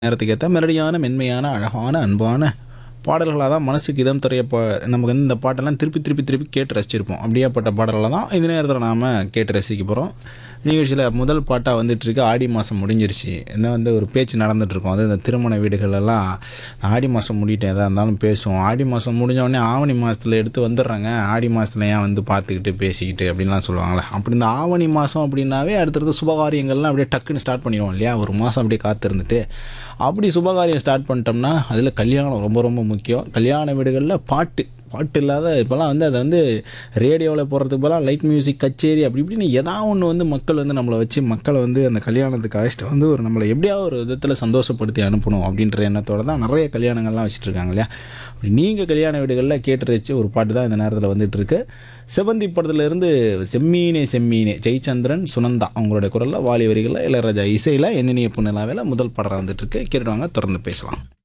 நேரத்துக்கு ஏற்ற மெலடியான மென்மையான அழகான அன்பான பாடல்களாக தான் மனசுக்கு இதம் தரைய பா நமக்கு வந்து இந்த பாட்டெல்லாம் திருப்பி திருப்பி திருப்பி கேட்டு ரசிச்சிருப்போம் அப்படியாப்பட்ட பாடல்களை தான் இந்த நேரத்தில் நாம் கேட்டு ரசிக்க போகிறோம் நிகழ்ச்சியில் முதல் பாட்டாக வந்துட்டுருக்கு ஆடி மாதம் முடிஞ்சிருச்சு இன்னும் வந்து ஒரு பேச்சு நடந்துகிட்ருக்கோம் அது இந்த திருமண வீடுகளெல்லாம் ஆடி மாதம் முடிட்டேன் எதாக இருந்தாலும் பேசுவோம் ஆடி மாதம் முடிஞ்ச உடனே ஆவணி மாதத்தில் எடுத்து வந்துடுறாங்க ஆடி மாதத்துல ஏன் வந்து பார்த்துக்கிட்டு பேசிக்கிட்டு அப்படின்லாம் சொல்லுவாங்களே அப்படி இந்த ஆவணி மாதம் அப்படின்னாவே அடுத்தடுத்து சுபகாரியங்கள்லாம் அப்படியே டக்குன்னு ஸ்டார்ட் பண்ணிடுவோம் இல்லையா ஒரு மாதம் அப்படியே காத்திருந்துட்டு அப்படி சுபகாரியம் ஸ்டார்ட் பண்ணிட்டோம்னா அதில் கல்யாணம் ரொம்ப ரொம்ப முக்கியம் கல்யாண வீடுகளில் பாட்டு பாட்டு இல்லாத இப்போலாம் வந்து அதை வந்து ரேடியோவில் போடுறதுக்கு பதிலாக லைட் மியூசிக் கச்சேரி அப்படி இப்படின்னு ஏதாவது ஒன்று வந்து மக்கள் வந்து நம்மளை வச்சு மக்களை வந்து அந்த கல்யாணத்துக்கு அழைச்சிட்டு வந்து ஒரு நம்மளை எப்படியாவது ஒரு விதத்தில் சந்தோஷப்படுத்தி அனுப்பணும் அப்படின்ற எண்ணத்தோட தான் நிறைய கல்யாணங்கள்லாம் வச்சுட்டு இருக்காங்க இல்லையா அப்படி நீங்கள் கல்யாண வீடுகளில் கேட்டு வச்சு ஒரு பாட்டு தான் இந்த நேரத்தில் வந்துட்டு இருக்கு செவந்தி படத்துலேருந்து செம்மீனே செம்மீனே ஜெயச்சந்திரன் சுனந்தா அவங்களுடைய குரலில் வாலி வரிகளில் இளையராஜா இசையில் எண்ணினிய புண்ணிலாவில் முதல் படம் வந்துட்டு இருக்கு கேட்டுவாங்க தொடர்ந்து பேசலாம்